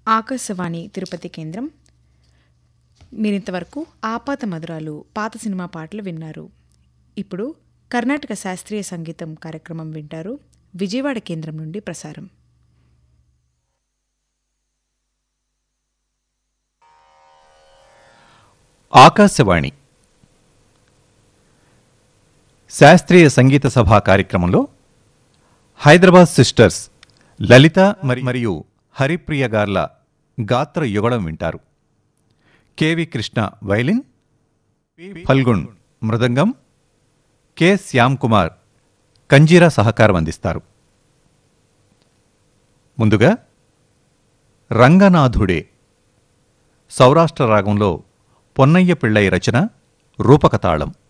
ఆకాశవాణి తిరుపతి కేంద్రం మీరింతవరకు ఆపాత మధురాలు పాత సినిమా పాటలు విన్నారు ఇప్పుడు కర్ణాటక శాస్త్రీయ సంగీతం కార్యక్రమం వింటారు విజయవాడ కేంద్రం నుండి ప్రసారం ఆకాశవాణి శాస్త్రీయ సంగీత సభా కార్యక్రమంలో హైదరాబాద్ సిస్టర్స్ లలిత మరి మరియు హరిప్రియ గార్ల గాత్ర యుగళం వింటారు కెవి కృష్ణ వైలిన్ ఫల్గుణ్ మృదంగం కె శ్యామ్ కుమార్ కంజీరా సహకారం అందిస్తారు ముందుగా రంగనాథుడే సౌరాష్ట్ర రాగంలో పొన్నయ్య పిళ్ళై రచన రూపకతాళం